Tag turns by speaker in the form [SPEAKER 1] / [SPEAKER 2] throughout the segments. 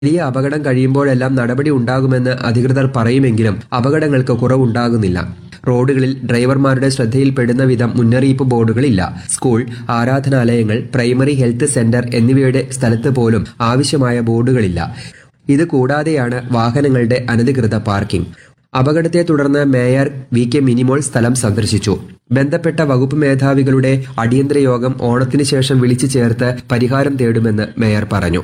[SPEAKER 1] വലിയ അപകടം കഴിയുമ്പോഴെല്ലാം നടപടി ഉണ്ടാകുമെന്ന് അധികൃതർ പറയുമെങ്കിലും അപകടങ്ങൾക്ക് കുറവുണ്ടാകുന്നില്ല റോഡുകളിൽ ഡ്രൈവർമാരുടെ ശ്രദ്ധയിൽപ്പെടുന്ന വിധം മുന്നറിയിപ്പ് ബോർഡുകളില്ല സ്കൂൾ ആരാധനാലയങ്ങൾ പ്രൈമറി ഹെൽത്ത് സെന്റർ എന്നിവയുടെ സ്ഥലത്ത് പോലും ആവശ്യമായ ബോർഡുകളില്ല ഇത് കൂടാതെയാണ് വാഹനങ്ങളുടെ അനധികൃത പാർക്കിംഗ് അപകടത്തെ തുടർന്ന് മേയർ വി കെ മിനിമോൾ സ്ഥലം സന്ദർശിച്ചു ബന്ധപ്പെട്ട വകുപ്പ് മേധാവികളുടെ അടിയന്തര യോഗം ഓണത്തിന് ശേഷം വിളിച്ചു ചേർത്ത് പരിഹാരം തേടുമെന്ന് മേയർ പറഞ്ഞു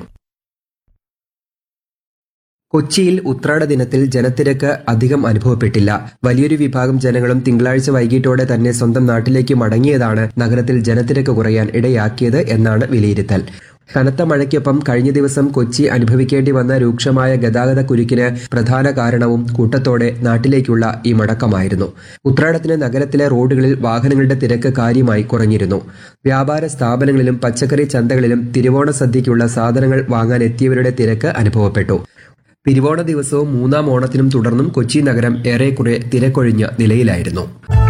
[SPEAKER 1] കൊച്ചിയിൽ ഉത്രാട ദിനത്തിൽ ജനത്തിരക്ക് അധികം അനുഭവപ്പെട്ടില്ല വലിയൊരു വിഭാഗം ജനങ്ങളും തിങ്കളാഴ്ച വൈകിട്ടോടെ തന്നെ സ്വന്തം നാട്ടിലേക്ക് മടങ്ങിയതാണ് നഗരത്തിൽ ജനത്തിരക്ക് കുറയാൻ ഇടയാക്കിയത് എന്നാണ് വിലയിരുത്തൽ കനത്ത മഴയ്ക്കൊപ്പം കഴിഞ്ഞ ദിവസം കൊച്ചി അനുഭവിക്കേണ്ടി വന്ന രൂക്ഷമായ ഗതാഗത കുരുക്കിന് പ്രധാന കാരണവും കൂട്ടത്തോടെ നാട്ടിലേക്കുള്ള ഈ മടക്കമായിരുന്നു ഉത്രാടത്തിന് നഗരത്തിലെ റോഡുകളിൽ വാഹനങ്ങളുടെ തിരക്ക് കാര്യമായി കുറഞ്ഞിരുന്നു വ്യാപാര സ്ഥാപനങ്ങളിലും പച്ചക്കറി ചന്തകളിലും തിരുവോണ സദ്യയ്ക്കുള്ള സാധനങ്ങൾ വാങ്ങാൻ എത്തിയവരുടെ തിരക്ക് അനുഭവപ്പെട്ടു തിരുവോണ ദിവസവും മൂന്നാം ഓണത്തിനും തുടർന്നും കൊച്ചി നഗരം ഏറെക്കുറെ തിരക്കൊഴിഞ്ഞ നിലയിലായിരുന്നു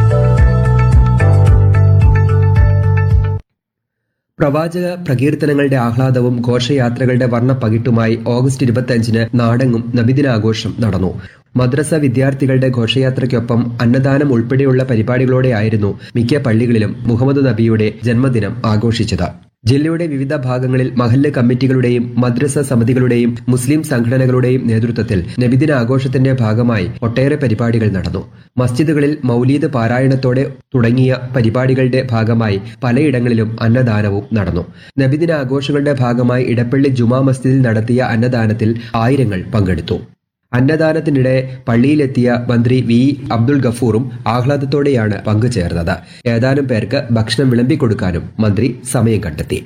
[SPEAKER 1] പ്രവാചക പ്രകീർത്തനങ്ങളുടെ ആഹ്ലാദവും ഘോഷയാത്രകളുടെ വർണ്ണപ്പകിട്ടുമായി ഓഗസ്റ്റ് ഇരുപത്തിയഞ്ചിന് നാടെങ്ങും നബിദിനാഘോഷം നടന്നു മദ്രസ വിദ്യാർത്ഥികളുടെ ഘോഷയാത്രയ്ക്കൊപ്പം അന്നദാനം ഉൾപ്പെടെയുള്ള പരിപാടികളോടെയായിരുന്നു മിക്ക പള്ളികളിലും മുഹമ്മദ് നബിയുടെ ജന്മദിനം ആഘോഷിച്ചത് ജില്ലയുടെ വിവിധ ഭാഗങ്ങളിൽ മഹല്ല് കമ്മിറ്റികളുടെയും മദ്രസ സമിതികളുടെയും മുസ്ലിം സംഘടനകളുടെയും നേതൃത്വത്തിൽ നബിദിന ആഘോഷത്തിന്റെ ഭാഗമായി ഒട്ടേറെ പരിപാടികൾ നടന്നു മസ്ജിദുകളിൽ മൗലീദ് പാരായണത്തോടെ തുടങ്ങിയ പരിപാടികളുടെ ഭാഗമായി പലയിടങ്ങളിലും അന്നദാനവും നടന്നു നബിദിന ആഘോഷങ്ങളുടെ ഭാഗമായി ഇടപ്പള്ളി ജുമാ മസ്ജിദിൽ നടത്തിയ അന്നദാനത്തിൽ ആയിരങ്ങൾ പങ്കെടുത്തു അന്നദാനത്തിനിടെ പള്ളിയിലെത്തിയ മന്ത്രി വി അബ്ദുൾ ഗഫൂറും ആഹ്ലാദത്തോടെയാണ് പങ്കുചേർന്നത് ഏതാനും പേർക്ക് ഭക്ഷണം വിളമ്പിക്കൊടുക്കാനും മന്ത്രി സമയം കണ്ടെത്തി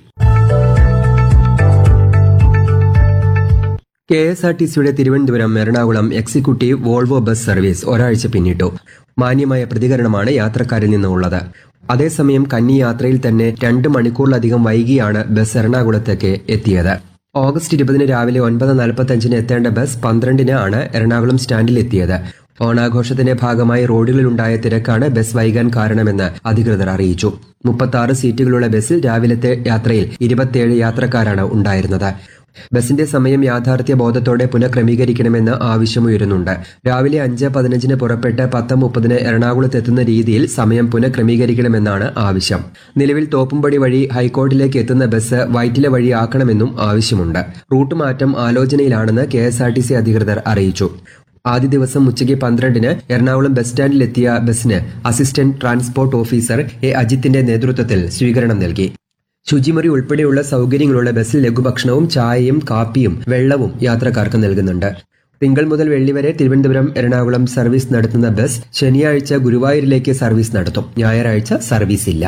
[SPEAKER 1] കെ എസ് ആർ ടി സിയുടെ Thiruvananthapuram Ernakulam executive Volvo bus service ഒരാഴ്ച പിന്നിട്ടു മാന്യമായ പ്രതികരണമാണ് യാത്രക്കാരിൽ നിന്നുള്ളത് അതേസമയം കന്നി യാത്രയിൽ തന്നെ രണ്ട് മണിക്കൂറിലധികം വൈകിയാണ് ബസ് എറണാകുളത്തേക്ക് എത്തിയത് ഓഗസ്റ്റ് ഇരുപതിന് രാവിലെ ഒൻപത് നാൽപ്പത്തഞ്ചിന് എത്തേണ്ട ബസ് പന്ത്രണ്ടിന് ആണ് എറണാകുളം സ്റ്റാൻഡിൽ എത്തിയത് ഓണാഘോഷത്തിന്റെ ഭാഗമായി റോഡുകളിലുണ്ടായ തിരക്കാണ് ബസ് വൈകാൻ കാരണമെന്ന് അധികൃതർ അറിയിച്ചു മുപ്പത്തി സീറ്റുകളുള്ള ബസ്സിൽ രാവിലത്തെ യാത്രയിൽ ഇരുപത്തിയേഴ് യാത്രക്കാരാണ് ഉണ്ടായിരുന്നത് ബസിന്റെ സമയം യാഥാർത്ഥ്യ ബോധത്തോടെ പുനഃക്രമീകരിക്കണമെന്ന് ആവശ്യമുയരുന്നുണ്ട് രാവിലെ അഞ്ച് പതിനഞ്ചിന് പുറപ്പെട്ട് പത്ത് മുപ്പതിന് എറണാകുളത്ത് എത്തുന്ന രീതിയിൽ സമയം പുനഃക്രമീകരിക്കണമെന്നാണ് ആവശ്യം നിലവിൽ തോപ്പുംപടി വഴി ഹൈക്കോർട്ടിലേക്ക് എത്തുന്ന ബസ് വൈറ്റില വഴി ആക്കണമെന്നും ആവശ്യമുണ്ട് റൂട്ട് മാറ്റം ആലോചനയിലാണെന്ന് കെ അധികൃതർ അറിയിച്ചു ആദ്യ ദിവസം ഉച്ചയ്ക്ക് പന്ത്രണ്ടിന് എറണാകുളം ബസ് സ്റ്റാൻഡിലെത്തിയ ബസിന് അസിസ്റ്റന്റ് ട്രാൻസ്പോർട്ട് ഓഫീസർ എ അജിത്തിന്റെ നേതൃത്വത്തിൽ സ്വീകരണം നൽകി ശുചിമുറി ഉൾപ്പെടെയുള്ള സൗകര്യങ്ങളുള്ള ബസ്സിൽ ലഘുഭക്ഷണവും ചായയും കാപ്പിയും വെള്ളവും യാത്രക്കാർക്ക് നൽകുന്നുണ്ട് തിങ്കൾ മുതൽ വെള്ളി വരെ തിരുവനന്തപുരം എറണാകുളം സർവീസ് നടത്തുന്ന ബസ് ശനിയാഴ്ച ഗുരുവായൂരിലേക്ക് സർവീസ് നടത്തും ഞായറാഴ്ച സർവീസ് ഇല്ല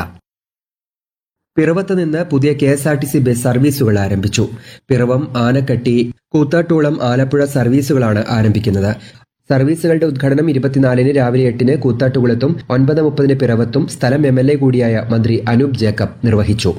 [SPEAKER 1] പിറവത്ത് നിന്ന് പുതിയ K S R T C bus സർവീസുകൾ ആരംഭിച്ചു പിറവം ആനക്കട്ടി കൂത്താട്ടോളം ആലപ്പുഴ സർവീസുകളാണ് ആരംഭിക്കുന്നത് സർവീസുകളുടെ ഉദ്ഘാടനം ഇരുപത്തിനാലിന് രാവിലെ എട്ടിന് കൂത്താട്ടുകുളത്തും ഒൻപത് മുപ്പതിന് പിറവത്തും സ്ഥലം എം എൽ എ കൂടിയായ മന്ത്രി അനൂപ് ജേക്കബ് നിർവഹിച്ചു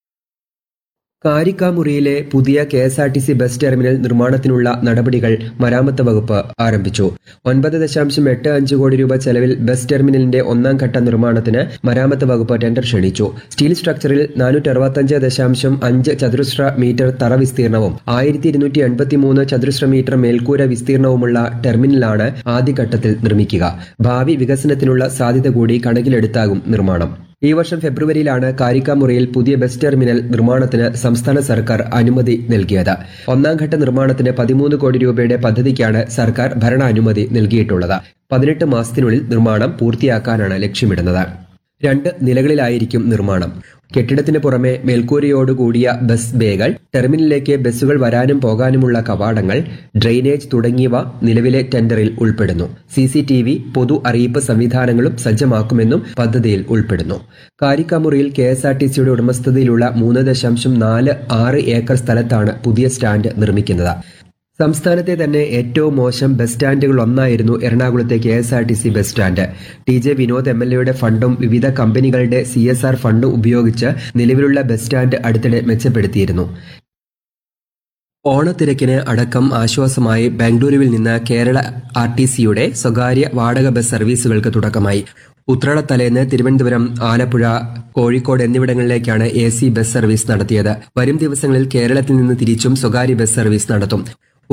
[SPEAKER 1] കാരിക്കാമുറിയിലെ പുതിയ K S R T C bus terminal നിർമ്മാണത്തിനുള്ള നടപടികൾ മരാമത്ത് വകുപ്പ് ആരംഭിച്ചു ഒൻപത് ദശാംശം എട്ട് അഞ്ച് കോടി രൂപ ചെലവിൽ ബസ് ടെർമിനലിന്റെ ഒന്നാം ഘട്ട നിർമ്മാണത്തിന് മരാമത്ത് വകുപ്പ് ടെൻഡർ ക്ഷണിച്ചു സ്റ്റീൽ സ്ട്രക്ചറിൽ നാനൂറ്റി അറുപത്തഞ്ച് ദശാംശം അഞ്ച് ചതുരശ്ര മീറ്റർ തറ വിസ്തീർണവും ആയിരത്തി ഇരുന്നൂറ്റി എൺപത്തി മൂന്ന് ചതുരശ്ര മീറ്റർ മേൽക്കൂര വിസ്തീർണവുമുള്ള ടെർമിനലാണ് ആദ്യഘട്ടത്തിൽ നിർമ്മിക്കുക ഭാവി വികസനത്തിനുള്ള സാധ്യത കൂടി കണക്കിലെടുത്താകും നിർമ്മാണം ഈ വർഷം ഫെബ്രുവരിയിലാണ് കാരിക്കാമുറിയിൽ പുതിയ ബസ് ടെർമിനൽ നിർമ്മാണത്തിന് സംസ്ഥാന സർക്കാർ അനുമതി നൽകിയത് ഒന്നാം ഘട്ട നിർമ്മാണത്തിന് പതിമൂന്ന് കോടി രൂപയുടെ പദ്ധതിക്കാണ് സർക്കാർ ഭരണാനുമതി നൽകിയിട്ടുള്ളത് പതിനെട്ട് മാസത്തിനുള്ളിൽ നിർമ്മാണം പൂർത്തിയാക്കാനാണ് ലക്ഷ്യമിടുന്നത് രണ്ട് നിലകളിലായിരിക്കും നിർമ്മാണം കെട്ടിടത്തിന് പുറമെ മേൽക്കൂരയോടുകൂടിയ ബസ് ബേകൾ ടെർമിനലിലേക്ക് ബസ്സുകൾ വരാനും പോകാനുമുള്ള കവാടങ്ങൾ ഡ്രെയിനേജ് തുടങ്ങിയവ നിലവിലെ ടെൻഡറിൽ ഉൾപ്പെടുന്നു സി സി ടി വി പൊതു അറിയിപ്പ് സംവിധാനങ്ങളും സജ്ജമാക്കുമെന്നും പദ്ധതിയിൽ ഉൾപ്പെടുന്നു കാരിക്കാമുറിയിൽ കെ എസ് ആർ ടി സിയുടെ ഉടമസ്ഥതയിലുള്ള മൂന്ന് ദശാംശം നാല് ആറ് ഏക്കർ സ്ഥലത്താണ് പുതിയ സ്റ്റാൻഡ് നിർമ്മിക്കുന്നത് സംസ്ഥാനത്തെ തന്നെ ഏറ്റവും മോശം ബസ് സ്റ്റാൻഡുകൾ ഒന്നായിരുന്നു എറണാകുളത്തെ K S R T C bus stand T J Vinod M L എയുടെ ഫണ്ടും വിവിധ കമ്പനികളുടെ സി എസ് ആർ ഫണ്ടും ഉപയോഗിച്ച് നിലവിലുള്ള ബസ് സ്റ്റാൻഡ് അടുത്തിടെ മെച്ചപ്പെടുത്തിയിരുന്നു ഓണത്തിരക്കിന് അടക്കം ആശ്വാസമായി ബാംഗ്ലൂരുവിൽ നിന്ന് കേരള ആർ ടി സിയുടെ സ്വകാര്യ വാടക ബസ് സർവീസുകൾക്ക് തുടക്കമായി ഉത്രാടത്തലേന്ന് തിരുവനന്തപുരം ആലപ്പുഴ കോഴിക്കോട് എന്നിവിടങ്ങളിലേക്കാണ് എ സി ബസ് സർവീസ് നടത്തിയത് വരും ദിവസങ്ങളിൽ കേരളത്തിൽ നിന്ന് തിരിച്ചും സ്വകാര്യ ബസ് സർവീസ് നടത്തും